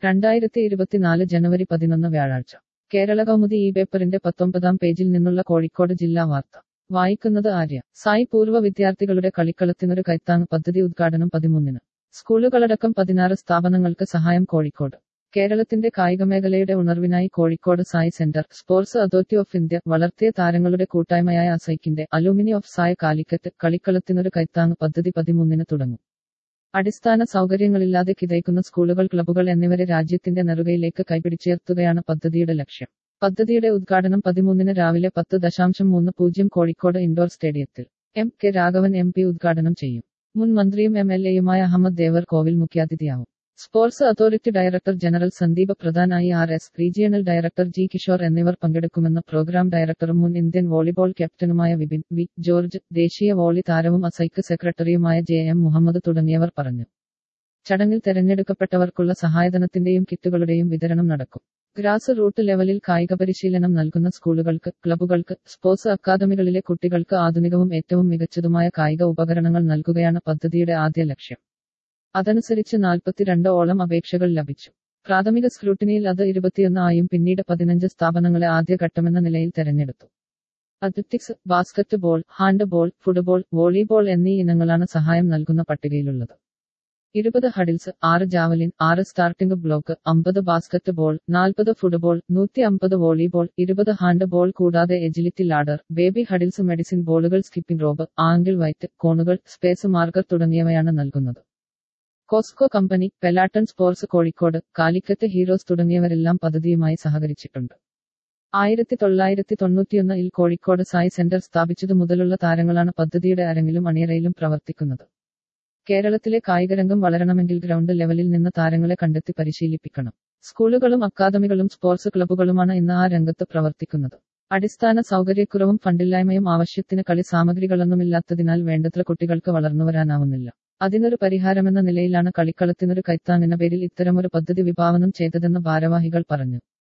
രണ്ടായിരത്തി ഇരുപത്തിനാല് ജനുവരി പതിനൊന്ന് വ്യാഴാഴ്ച കേരള കൗമുദി ഈ പേപ്പറിന്റെ പത്തൊമ്പതാം പേജിൽ നിന്നുള്ള കോഴിക്കോട് ജില്ലാ വാർത്ത വായിക്കുന്നത് ആര്യ സായി പൂർവ്വ വിദ്യാർത്ഥികളുടെ കളിക്കളത്തിനൊരു കൈത്താങ് പദ്ധതി ഉദ്ഘാടനം പതിമൂന്നിന് സ്കൂളുകളടക്കം പതിനാറ് സ്ഥാപനങ്ങൾക്ക് സഹായം കോഴിക്കോട് കേരളത്തിന്റെ കായികമേഖലയുടെ ഉണർവിനായി Kozhikode SAI centre sports authority of India വളർത്തിയ താരങ്ങളുടെ കൂട്ടായ്മയായ അസൈക്കിന്റെ അലൂമിനി ഓഫ് സായ കാലിക്കറ്റ് കളിക്കളത്തിനൊരു കൈത്താങ് പദ്ധതി പതിമൂന്നിന് തുടങ്ങും അടിസ്ഥാന സൗകര്യങ്ങളില്ലാതെ കിതയ്ക്കുന്ന സ്കൂളുകൾ ക്ലബ്ബുകൾ എന്നിവരെ രാജ്യത്തിന്റെ നെറുകയിലേക്ക് കൈപിടിച്ചുയർത്തുകയാണ് പദ്ധതിയുടെ ലക്ഷ്യം പദ്ധതിയുടെ ഉദ്ഘാടനം പതിമൂന്നിന് രാവിലെ പത്ത് ദശാംശം മൂന്ന് പൂജ്യം കോഴിക്കോട് ഇൻഡോർ സ്റ്റേഡിയത്തിൽ M K Raghavan M P ഉദ്ഘാടനം ചെയ്യും മുൻ മന്ത്രിയും എം എൽ എയുമായ അഹമ്മദ് ദേവർ കോവിൽ മുഖ്യാതിഥിയാവും sports authority director general Sandeep Pradhan I R S regional director G Kishore എന്നിവർ പങ്കെടുക്കുമെന്ന് പ്രോഗ്രാം ഡയറക്ടറും മുൻ ഇന്ത്യൻ വോളിബോൾ ക്യാപ്റ്റനുമായ വിപിൻ വി ജോർജ് ദേശീയ വോളി താരവും അസൈക്ക് സെക്രട്ടറിയുമായ ജെ എം മുഹമ്മദ് തുടങ്ങിയവർ പറഞ്ഞു ചടങ്ങിൽ തെരഞ്ഞെടുക്കപ്പെട്ടവർക്കുള്ള സഹായധനത്തിന്റെയും കിറ്റുകളുടെയും വിതരണം നടക്കും ഗ്രാസ് റൂട്ട് ലെവലിൽ കായിക പരിശീലനം നൽകുന്ന സ്കൂളുകൾക്ക് ക്ലബ്ബുകൾക്ക് സ്പോർട്സ് അക്കാദമികളിലെ കുട്ടികൾക്ക് ആധുനികവും ഏറ്റവും മികച്ചതുമായ കായിക ഉപകരണങ്ങൾ നൽകുകയാണ് പദ്ധതിയുടെ ആദ്യ ലക്ഷ്യം അതനുസരിച്ച് നാൽപ്പത്തിരണ്ട് ഓളം അപേക്ഷകൾ ലഭിച്ചു പ്രാഥമിക സ്ക്രൂട്ടിനിയിൽ അത് ഇരുപത്തിയൊന്ന് ആയും പിന്നീട് പതിനഞ്ച് സ്ഥാപനങ്ങളെ ആദ്യഘട്ടമെന്ന നിലയിൽ തെരഞ്ഞെടുത്തു athletics basketball handball football volleyball എന്നീ ഇനങ്ങളാണ് സഹായം നൽകുന്ന പട്ടികയിലുള്ളത് ഇരുപത് ഹഡിൽസ് ആറ് ജാവലിൻ ആറ് സ്റ്റാർട്ടിംഗ് ബ്ലോക്ക് അമ്പത് ബാസ്കറ്റ് ബോൾ നാൽപ്പത് ഫുട്ബോൾ നൂറ്റി അമ്പത് വോളിബോൾ ഇരുപത് ഹാൻഡ് ബോൾ കൂടാതെ agility ladder baby hurdles medicine ബോളുകൾ സ്കിപ്പിംഗ് റോബ് ആംഗിൾ വൈറ്റ് കോണുകൾ സ്പേസ് മാർക്കർ തുടങ്ങിയവയാണ് നൽകുന്നത് Cosco company Peloton sports Kozhikode Calicut heroes തുടങ്ങിയവരെല്ലാം പദ്ധതിയുമായി സഹകരിച്ചിട്ടുണ്ട് ആയിരത്തി തൊള്ളായിരത്തി തൊണ്ണൂറ്റിയൊന്നിൽ കോഴിക്കോട് സായി സെന്റർ സ്ഥാപിച്ചതു മുതലുള്ള താരങ്ങളാണ് പദ്ധതിയുടെ അരങ്ങിലും അണിയറയിലും പ്രവർത്തിക്കുന്നത് കേരളത്തിലെ കായികരംഗം വളരണമെങ്കിൽ ഗ്രൗണ്ട് ലെവലിൽ നിന്ന് താരങ്ങളെ കണ്ടെത്തി പരിശീലിപ്പിക്കണം സ്കൂളുകളും അക്കാദമികളും സ്പോർട്സ് ക്ലബ്ബുകളുമാണ് ഇന്ന് ആ രംഗത്ത് പ്രവർത്തിക്കുന്നത് അടിസ്ഥാന സൗകര്യക്കുറവും ഫണ്ടില്ലായ്മയും ആവശ്യത്തിന് കളി സാമഗ്രികളൊന്നുമില്ലാത്തതിനാൽ വേണ്ടത്ര കുട്ടികൾക്ക് വളർന്നുവരാനാവുന്നില്ല അതിനൊരു പരിഹാരമെന്ന നിലയിലാണ് കളിക്കളത്തിനൊരു കൈത്താങ്ങെന്ന പേരിൽ ഇത്തരമൊരു പദ്ധതി വിഭാവനം ചെയ്തതെന്ന് ഭാരവാഹികൾ പറഞ്ഞു